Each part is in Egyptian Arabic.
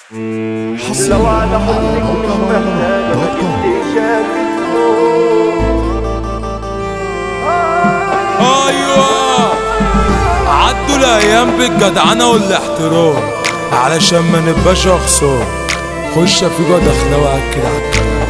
لو على حضنك مش محتاجة ما تديش ايوه عدوا الايام بالجدعنه والاحترام علشان ما نبقاش اخصام خش في جوه دخلاوي اكد على الكلام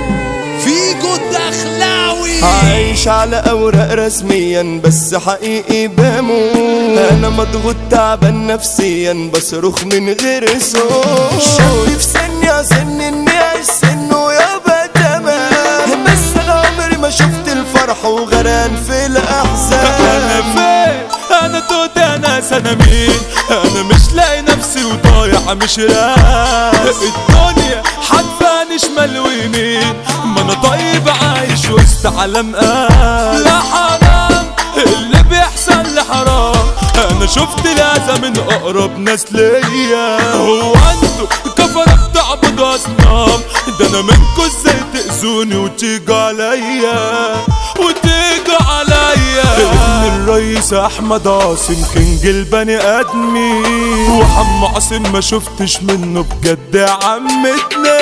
فيجو الدخلاوي عايش على اوراق رسميا بس حقيقي بموت انا مضغوط تعبان نفسيا بصرخ من غير صوت شاب في سني اظن اني اعيش سنه يابا تمام بس انا عمري ما شفت الفرح وغرقان في انا الاحزان فين انا توت انا انا مين انا مش لاقي نفسي وضايع مش راس الدنيا حدفاني شمال ويمين ما انا طيب عايش وسط عالم قال لا حرام اللي بيحصل لي حرام انا شفت الاذى من اقرب ناس ليا هو انتوا كفرة بتعبدوا اصنام ده انا منكوا ازاي تاذوني وتيجوا عليا وتيجوا عليا ابن الرئيس احمد عاصم كينج البني ادمين وحم عاصم ما شفتش منه بجد يا عمتنا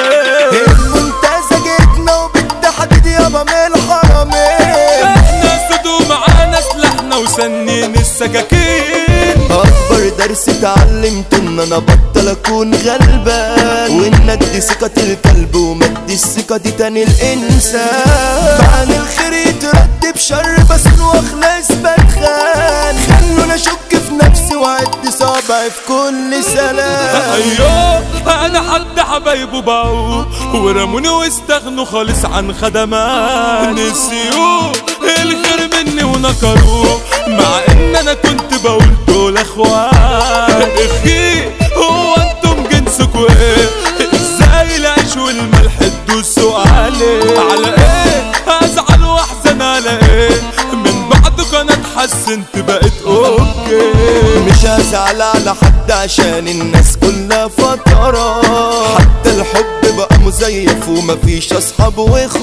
المنتزه جيتنا وبالتحديد يابا من الحرمين احنا سدوا معانا سلاحنا وسنين السكاكين اكبر درس اتعلمته ان انا بطل اكون غلبان وان ادي ثقة الكلب وما اديش ثقة دي تاني الانسان بعد الخير يترد بشر بس واخلص بتخان خلونا اشك في نفسي واعد صابعي في كل سلام ايوه انا حد حبايبه باعوا ورموني واستغنوا خالص عن خدمات نسيوه الخير مني ونكروه مع ان انا كنت بقول دول اخوات اخي هو انتم جنسكوا ايه ازاي العيش والملح تدوسوا عليه على ايه ازعل واحزن على ايه من بعدك انا اتحسنت بقيت اوكي مش هزعل على حد عشان الناس كلها فترات حتى الحب بقى مزيف ومفيش اصحاب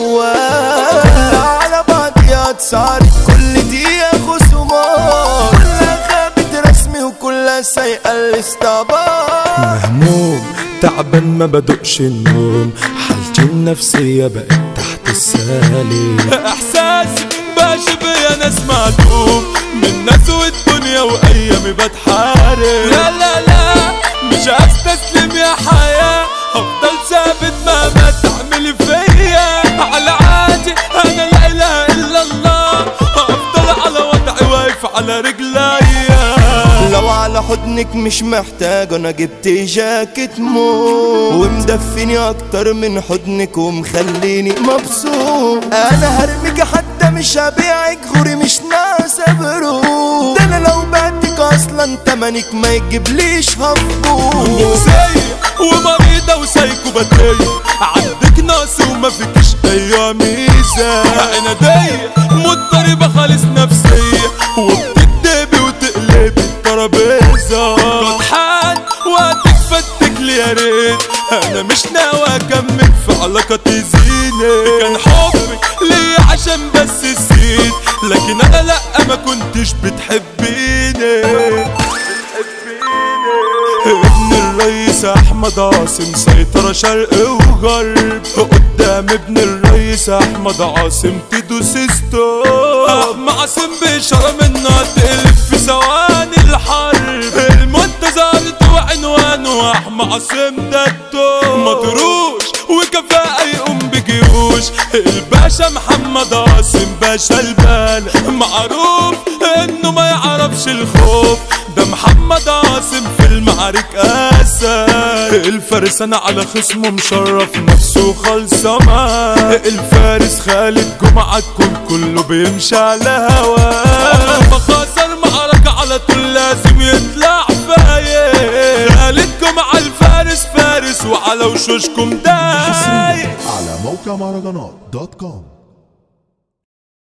واخوات كلها على بعضيها اتصارت كل دقيقة خصومات كلها خابت رسمي وكلها سايقة الاستعباط مهموم تعبان ما بدقش النوم حالتي النفسية بقت تحت السالي احساسي بشبه ناس معدوم من ناس والدنيا وايامي بتحارب لا لا لا مش هستسلم يا حياة هفضل ثابت مهما تعملي فيا على عادي انا لا اله الا الله هفضل على وضعي واقف على رجليا لو على حضنك مش محتاج انا جبت جاكيت موت ومدفيني اكتر من حضنك ومخليني مبسوط انا هرميك حتى مش هبيعك غوري مش ناقصة برود ده انا لو بعتك اصلا تمنك ما يجيبليش هفقود نفسية ومريضة وسايكوباتية عندك نقص وما فيكش أي ميزة عنادية مضطربة خالص نفسية وبتكدبي وتقلبي الترابيزة جدحان وقتك فتك لي يا ريت أنا مش ناوي أكمل في علاقة تزيني كان حبك ليا عشان بس السيد لكن أنا لأ ما كنتش بتحبيني ابن الرئيس احمد عاصم سيطرة شرق وغرب قدام ابن الرئيس احمد عاصم تدوس ستوب احمد عاصم بإشارة منها تقلب في ثواني الحرب المنتزه وعنوانه احمد عاصم ده التوب مطروش وكفاءة يقوم بجيوش الباشا محمد عاصم باشا البال معروف انه ما يعرفش الخوف ده محمد عاصم في المعارك اسد الفارس انا على خصمه مشرف نفسه خالصه معاه الفارس خالد جمعه الكل كله بيمشي على هواه ما خسر معركه على طول لازم يطلع فايق خالد جمعه الفارس فارس وعلى وشوشكم دايق على موقع مهرجانات دوت كوم